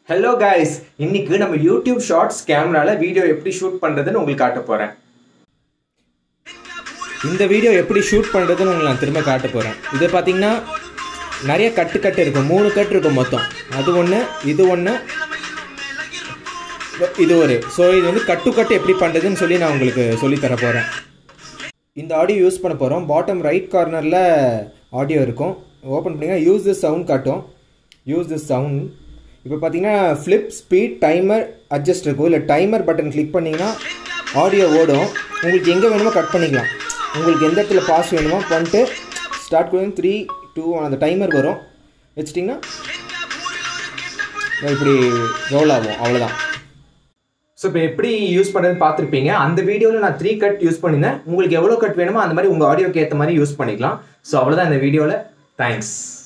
hello guys இன்னைக்கு நம்ம YouTube shorts கேமரால வீடியோ எப்படி ஷூட் பண்றதுன்னு உங்களுக்கு காட்ட போறேன் இந்த வீடியோ எப்படி ஷூட் பண்ணுறதுன்னு உங்களுக்கு நான் திரும்ப காட்ட போகிறேன் இது பார்த்தீங்கன்னா நிறைய கட்டு கட்டு இருக்கும் மூணு கட்டு இருக்கும் மொத்தம் அது ஒன்று இது ஒன்று இது ஒரு ஸோ இது வந்து கட்டு கட்டு எப்படி பண்ணுறதுன்னு சொல்லி நான் உங்களுக்கு சொல்லித் தர போகிறேன் இந்த ஆடியோ யூஸ் பண்ண போகிறோம் பாட்டம் ரைட் கார்னரில் ஆடியோ இருக்கும் ஓப்பன் பண்ணிங்கன்னா யூஸ் திஸ் சவுண்ட் காட்டும் யூஸ் திஸ் சவுண்ட் இப்போ பார்த்தீங்கன்னா ஃப்ளிப் ஸ்பீட் டைமர் அட்ஜஸ்ட் இருக்கும் இல்லை டைமர் பட்டன் கிளிக் பண்ணிங்கன்னா ஆடியோ ஓடும் உங்களுக்கு எங்கே வேணுமோ கட் பண்ணிக்கலாம் உங்களுக்கு எந்த இடத்துல பாஸ் வேணுமோ பண்ணிட்டு ஸ்டார்ட் பண்ணி த்ரீ டூ அந்த டைமர் வரும் வச்சிட்டிங்கன்னா இப்படி ரோல் ஆகும் அவ்வளோதான் ஸோ இப்போ எப்படி யூஸ் பண்ணுறதுன்னு பார்த்துருப்பீங்க அந்த வீடியோவில் நான் த்ரீ கட் யூஸ் பண்ணியிருந்தேன் உங்களுக்கு எவ்வளோ கட் வேணுமோ அந்த மாதிரி உங்கள் ஆடியோக்கு ஏற்ற மாதிரி யூஸ் பண்ணிக்கலாம் ஸோ அவ்வளோதான் இந்த வீடியோவில் தேங்க்ஸ்